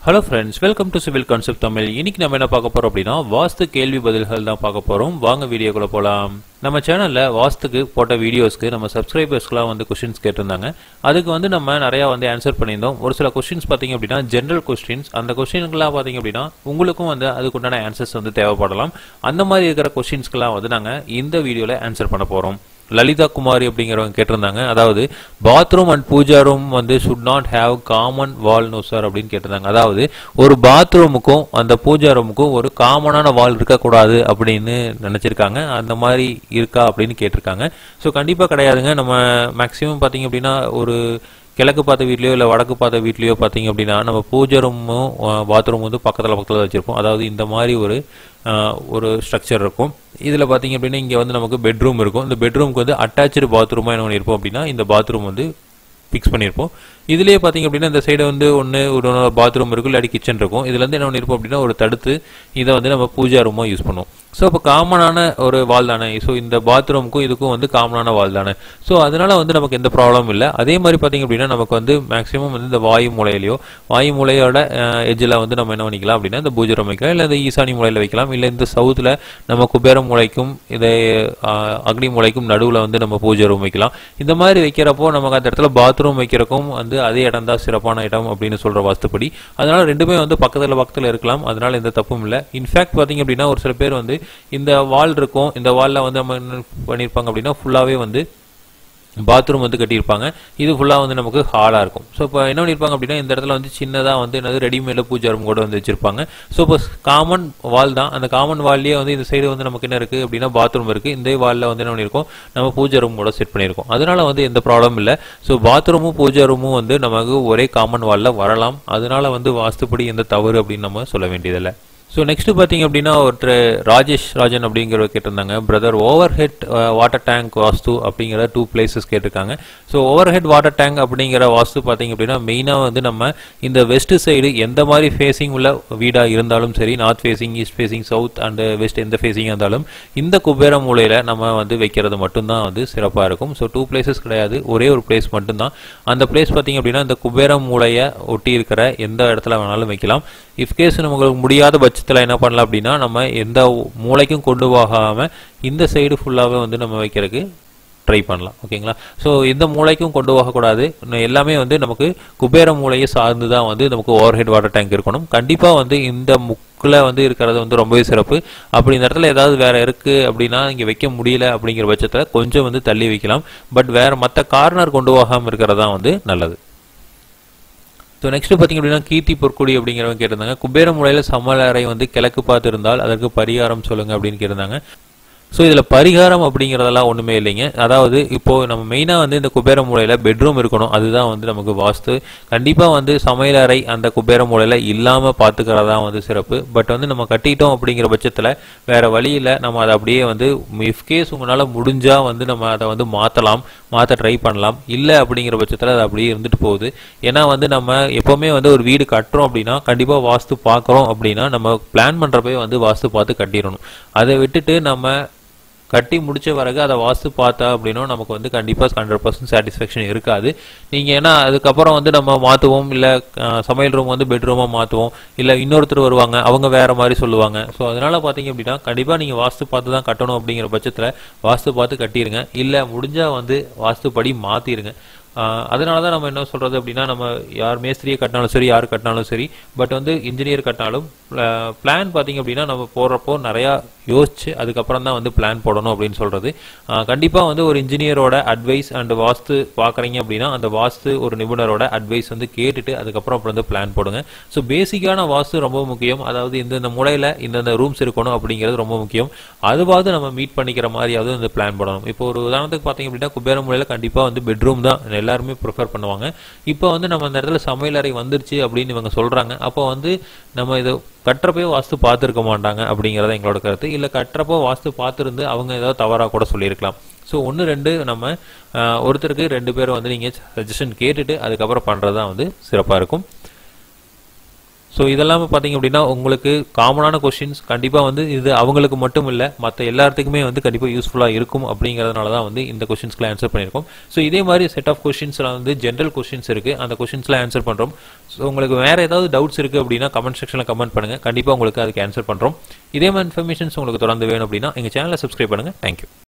hello friends welcome to civil concept Tamil இன்னைக்கு நம்ம என்ன பார்க்க போறோம் அப்படின்னா வாஸ்து கேள்வி பதில்கள் தான் பார்க்க போறோம் வாங்க வீடியோக்குள்ள போலாம் நம்ம சேனல்ல வாஸ்துக்கு போட்ட வீடியோஸ்க்கு நம்ம சப்ஸ்கிரைபர்ஸ்க்குலாம் வந்து கொஸ்டின்ஸ் கேட்டிருந்தாங்க அதுக்கு வந்து நம்ம நிறைய வந்து ஆன்சர் பண்ணியிருந்தோம் ஒரு சில கொஸ்டின்ஸ் பார்த்தீங்க அப்படின்னா ஜென்ரல் கொஸ்டின்ஸ் அந்த கொஸ்டினுக்குலாம் பார்த்தீங்க அப்படின்னா உங்களுக்கும் வந்து அதுக்குண்டான ஆன்சர்ஸ் வந்து தேவைப்படலாம் அந்த மாதிரி இருக்கிற கொஸ்டின்ஸ்க்குலாம் வந்து நாங்கள் இந்த வீடியோவில் ஆன்சர் பண்ண போகிறோம் லலிதா குமாரி அப்படிங்கிறவங்க கேட்டிருந்தாங்க அதாவது பாத்ரூம் அண்ட் பூஜா ரூம் வந்து should not have common wall no sir அப்படின்னு கேட்டிருந்தாங்க அதாவது ஒரு பாத்ரூமுக்கும் அந்த பூஜா ரூமுக்கும் ஒரு காமனான வால் இருக்கக்கூடாது அப்படின்னு நினைச்சிருக்காங்க அந்த மாதிரி இருக்கா அப்படின்னு கேட்டிருக்காங்க ஸோ கண்டிப்பாக கிடையாதுங்க நம்ம மேக்ஸிமம் பார்த்தீங்க அப்படின்னா ஒரு கிழக்கு பார்த்த வீட்லயோ இல்லை வடக்கு பார்த்த வீட்லயோ பார்த்தீங்க அப்படின்னா நம்ம பூஜை ரூமும் பாத்ரூம் வந்து பக்கத்தில் பக்கத்தில் வச்சிருப்போம் அதாவது இந்த மாதிரி ஒரு அஹ், ஒரு ஸ்ட்ரக்சர் இருக்கும் இதில் பார்த்தீங்க அப்படின்னா இங்கே வந்து நமக்கு பெட்ரூம் இருக்கும் இந்த பெட்ரூமுக்கு வந்து அட்டாச்சு பாத்ரூமாக என்ன பண்ணியிருப்போம் அப்படின்னா இந்த பாத்ரூம் வந்து ஃபிக்ஸ் பண்ணியிருப்போம் இதுலேயே பார்த்தீங்க அப்படின்னா இந்த சைடு வந்து ஒன்று ஒரு பாத்ரூம் இருக்கும் இல்லாட்டி கிச்சன் இருக்கும் இதுல இருந்து என்ன பண்ணியிருப்போம் அப்படின்னா ஒரு தடுத்து இதை வந்து நம்ம பூஜா ரூமாக யூஸ் பண்ணுவோம் ஸோ இப்போ காமனான ஒரு வால் தானே ஸோ இந்த பாத்ரூமுக்கும் இதுக்கும் வந்து காமனான வால் தானே ஸோ அதனால வந்து நமக்கு எந்த ப்ராப்ளமும் இல்லை அதே மாதிரி பார்த்தீங்க அப்படின்னா நமக்கு வந்து மேக்ஸிமம் வந்து இந்த வாயு மூலையிலையோ வாயு மூலையோட எஜ்ஜில் வந்து நம்ம என்ன பண்ணிக்கலாம் அப்படின்னா இந்த பூஜை ரூம் வைக்கலாம் இல்லை இந்த ஈசானி மூலையில் வைக்கலாம் இல்லை இந்த சவுத்தில் நம்ம குபேர மூலைக்கும் இதை அஹ், அக்னி மூலைக்கும் நடுவில் வந்து நம்ம பூஜை ரூம் வைக்கலாம் இந்த மாதிரி வைக்கிறப்போ நமக்கு அந்த இடத்துல பாத்ரூம் வைக்கிறக்கும் வந்து அதே இடம் தான் சிறப்பான இடம் அப்படின்னு சொல்ற வாஸ்துப்படி அதனால ரெண்டுமே வந்து பக்கத்துல பக்கத்துல இருக்கலாம் அதனால எந்த தப்பும் இல்லை இன்ஃபேக்ட் பாத்தீங்க அப்படின்னா ஒரு சில பேர் வந்து இந்த வால் இருக்கும் இந்த வால்ல வந்து நம்ம என்ன பண்ணியிருப்பாங்க அப்படின்னா ஃபுல்லாவே வந்து பாத்ரூம் வந்து கட்டியிருப்பாங்க இது ஃபுல்லாக வந்து நமக்கு ஹாலாக இருக்கும் ஸோ இப்போ என்ன பண்ணியிருப்பாங்க அப்படின்னா இந்த இடத்துல வந்து சின்னதாக வந்து என்னது ரெடிமேடில் பூஜை ரூம் கூட வந்து வச்சிருப்பாங்க ஸோ இப்போ காமன் வால் தான் அந்த காமன் வால்லேயே வந்து இந்த சைடு வந்து நமக்கு என்ன இருக்குது அப்படின்னா பாத்ரூம் இருக்குது இந்த வாலில் வந்து என்ன பண்ணியிருக்கோம் நம்ம பூஜை ரூம் கூட செட் பண்ணியிருக்கோம் அதனால வந்து எந்த ப்ராப்ளம் இல்லை ஸோ பாத்ரூமும் பூஜை ரூமும் வந்து நமக்கு ஒரே காமன் வாலில் வரலாம் அதனால வந்து வாஸ்துப்படி எந்த தவறு அப்படின்னு நம்ம சொல்ல வேண்டியதில்லை ஸோ நெக்ஸ்ட் பார்த்தீங்க அப்படின்னா ஒருத்தர் ராஜேஷ் ராஜன் அப்படிங்கிறவர் கேட்டிருந்தாங்க brother overhead water tank vastu அப்படிங்கிற டூ பிளேசஸ் கேட்டிருக்காங்க so overhead water tank அப்படிங்கிற வாஸ்து பார்த்தீங்க அப்படின்னா மெயினாக வந்து நம்ம இந்த வெஸ்ட் சைடு எந்த மாதிரி ஃபேஸிங் உள்ள வீடாக இருந்தாலும் சரி north facing east facing south and west எந்த ஃபேஸிங் இருந்தாலும் இந்த குபேர மூலையில் நம்ம வந்து வைக்கிறது மட்டும்தான் வந்து சிறப்பாக இருக்கும் ஸோ டூ பிளேசஸ் கிடையாது ஒரே ஒரு பிளேஸ் மட்டும்தான் அந்த பிளேஸ் பார்த்தீங்க அப்படின்னா இந்த குபேர மூலையை ஒட்டி இருக்கிற எந்த இடத்துல வேணாலும் வைக்கலாம் இஃப்கேஸ் நமக்கு முடியாத பட்சத்தில் என்ன பண்ணலாம் அப்படின்னா நம்ம எந்த மூளைக்கும் கொண்டு போகாம இந்த சைடு ஃபுல்லாகவே வந்து நம்ம வைக்கிறதுக்கு ட்ரை பண்ணலாம் ஓகேங்களா ஸோ எந்த மூளைக்கும் கொண்டு போகக்கூடாது இன்னும் எல்லாமே வந்து நமக்கு குபேர மூளையை சார்ந்து தான் வந்து நமக்கு ஓவர் ஹெட் வாட்டர் டேங்க் இருக்கணும் கண்டிப்பாக வந்து இந்த முக்கில் வந்து இருக்கிறது வந்து ரொம்பவே சிறப்பு அப்படி இந்த இடத்துல ஏதாவது வேற இருக்கு அப்படின்னா இங்கே வைக்க முடியல அப்படிங்கிற பட்சத்தில் கொஞ்சம் வந்து தள்ளி வைக்கலாம் பட் வேற மற்ற கார்னர் கொண்டு போகாமல் இருக்கிறது தான் வந்து நல்லது ஸோ நெக்ஸ்ட் பார்த்தீங்க அப்படின்னா கீர்த்தி பொற்குடி அப்படிங்கிறவங்க கேட்டிருந்தாங்க குபேர முறையில் சமையலறை வந்து கிழக்கு பார்த்து இருந்தால் அதற்கு பரிகாரம் சொல்லுங்க அப்படின்னு கேட்டிருந்தாங்க ஸோ இதில் பரிகாரம் அப்படிங்கிறதெல்லாம் ஒன்றுமே இல்லைங்க அதாவது இப்போ நம்ம மெயினாக வந்து இந்த குபேர மூலையில் பெட்ரூம் இருக்கணும் அதுதான் வந்து நமக்கு வாஸ்து கண்டிப்பாக வந்து சமையலறை அந்த குபேர மூலையில் இல்லாமல் பார்த்துக்கிறதா வந்து சிறப்பு பட் வந்து நம்ம கட்டிட்டோம் அப்படிங்கிற பட்சத்தில் வேற வழியில் நம்ம அதை அப்படியே வந்து இஃப்கேஸ் உங்களால் முடிஞ்சால் வந்து நம்ம அதை வந்து மாற்றலாம் மாற்ற ட்ரை பண்ணலாம் இல்லை அப்படிங்கிற பட்சத்தில் அது அப்படியே இருந்துட்டு போகுது ஏன்னா வந்து நம்ம எப்போவுமே வந்து ஒரு வீடு கட்டுறோம் அப்படின்னா கண்டிப்பாக வாஸ்து பார்க்குறோம் அப்படின்னா நம்ம பிளான் பண்ணுறப்பே வந்து வாஸ்து பார்த்து கட்டிடணும் அதை விட்டுட்டு நம்ம கட்டி முடிச்ச பிறகு அதை வாஸ்து பார்த்தா அப்படின்னா நமக்கு வந்து கண்டிப்பாக ஹண்ட்ரட் பர்சன்ட் சாட்டிஸ்ஃபேக்ஷன் இருக்காது நீங்கள் ஏன்னா அதுக்கப்புறம் வந்து நம்ம மாற்றுவோம் இல்லை சமையல் ரூம் வந்து பெட்ரூமாக மாற்றுவோம் இல்லை இன்னொருத்தர் வருவாங்க அவங்க வேற மாதிரி சொல்லுவாங்க ஸோ அதனால பார்த்தீங்க அப்படின்னா கண்டிப்பாக நீங்கள் வாஸ்து பார்த்து தான் கட்டணும் அப்படிங்கிற பட்சத்தில் வாஸ்து பார்த்து கட்டிடுங்க இல்லை முடிஞ்சால் வந்து வாஸ்துப்படி மாற்றிடுங்க அதனால தான் நம்ம என்ன சொல்றது அப்படின்னா நம்ம யார் மேஸ்திரியை கட்டினாலும் சரி யார் கட்டினாலும் சரி பட் வந்து இன்ஜினியர் கட்டினாலும் பிளான் பார்த்தீங்க அப்படின்னா நம்ம போடுறப்போ நிறையா யோசிச்சு அதுக்கப்புறம் தான் வந்து பிளான் போடணும் அப்படின்னு சொல்றது ஆஹ் கண்டிப்பா வந்து ஒரு இன்ஜினியரோட அட்வைஸ் அண்ட் வாஸ்து பார்க்குறீங்க அப்படின்னா அந்த வாஸ்து ஒரு நிபுணரோட அட்வைஸ் வந்து கேட்டுட்டு அதுக்கப்புறம் அப்புறம் வந்து பிளான் போடுங்க ஸோ பேசிக்கான வாஸ்து ரொம்ப முக்கியம் அதாவது இந்தந்த முறையில் இந்தந்த ரூம்ஸ் இருக்கணும் அப்படிங்கிறது ரொம்ப முக்கியம் அதுவாவது நம்ம மீட் பண்ணிக்கிற மாதிரியாவது வந்து பிளான் போடணும் இப்போ ஒரு உதாரணத்துக்கு பார்த்தீங்க அப்படின்னா குபேர முறையில் கண்டிப்பாக வந்து பெட்ரூம் தான் எல்லாருமே ப்ரிஃபர் பண்ணுவாங்க இப்போ வந்து நம்ம அந்த இடத்துல சமையலறை வந்துருச்சு அப்படின்னு இவங்க சொல்றாங்க அப்போ வந்து நம்ம இது கட்டுறப்போ வாஸ்து பார்த்துருக்க மாட்டாங்க அப்படிங்கிறத எங்களோட கருத்து இல்லை கட்டுறப்போ வாஸ்து பார்த்துருந்து அவங்க ஏதாவது தவறாக கூட சொல்லியிருக்கலாம் ஸோ ஒன்று ரெண்டு நம்ம ஆஹ், ஒருத்தருக்கு ரெண்டு பேரும் வந்து நீங்கள் சஜஷன் கேட்டுட்டு அதுக்கப்புறம் பண்ணுறது தான் வந்து சிறப்பாக இருக்கும் ஸோ இதெல்லாமே பார்த்தீங்க அப்படின்னா உங்களுக்கு காமனான கொஷின்ஸ் கண்டிப்பாக வந்து இது அவங்களுக்கு மட்டும் இல்லை மற்ற எல்லாத்துக்குமே வந்து கண்டிப்பாக யூஸ்ஃபுல்லாக இருக்கும் அப்படிங்கிறதுனால தான் வந்து இந்த கொஷின்ஸ்க்குலாம் ஆன்சர் பண்ணியிருக்கோம் ஸோ இதே மாதிரி செட் ஆஃப் கொஷின்ஸில் வந்து ஜென்ரல் கொஷின்ஸ் இருக்குது அந்த கொஷின்ஸ்லாம் ஆன்சர் பண்ணுறோம் ஸோ உங்களுக்கு வேறு ஏதாவது டவுட்ஸ் இருக்குது அப்படின்னா கமெண்ட் செக்ஷனில் கமெண்ட் பண்ணுங்கள் கண்டிப்பாக உங்களுக்கு அதுக்கு ஆன்சர் பண்ணுறோம் இதே மாதிரி இன்ஃபர்மேஷன்ஸ் உங்களுக்கு தொடர்ந்து வேணும் அப்படின்னா எங்கள் சேனலை சப்ஸ்கிரைப் பண்ணுங்கள் தேங்க்யூ